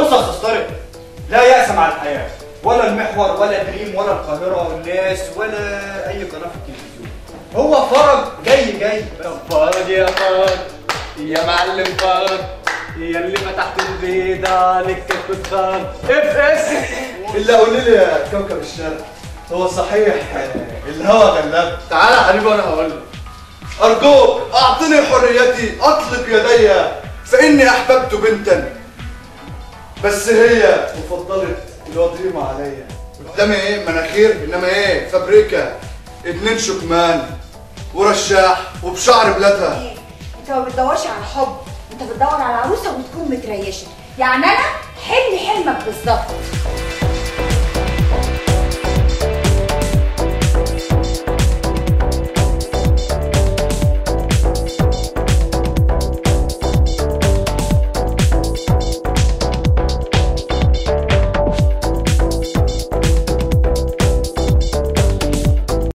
بص يا استاذ طارق لا يأس مع الحياة ولا المحور ولا دريم ولا القاهرة والناس ولا أي قناة في التلفزيون هو فرج جاي جاي فرج يا فرج يا معلم فرج يا اللي فتحت البيضة عليك كتخان اف اس الا قول لي يا كوكب الشرق هو صحيح الهوى غلاب تعالى يا حبيبي وانا هقول لك ارجوك اعطني حريتي اطلق يدي فاني احببت بنتا بس هي وفضلت الوضيمة عليا قدامي ايه مناخير انما ايه فابريكا اتنين شكمان ورشاح وبشعر بلادها ايه انت ما بتدورش على حب انت بتدور على عروسه وتكون متريشه يعني انا حلمي حلمك بالظبط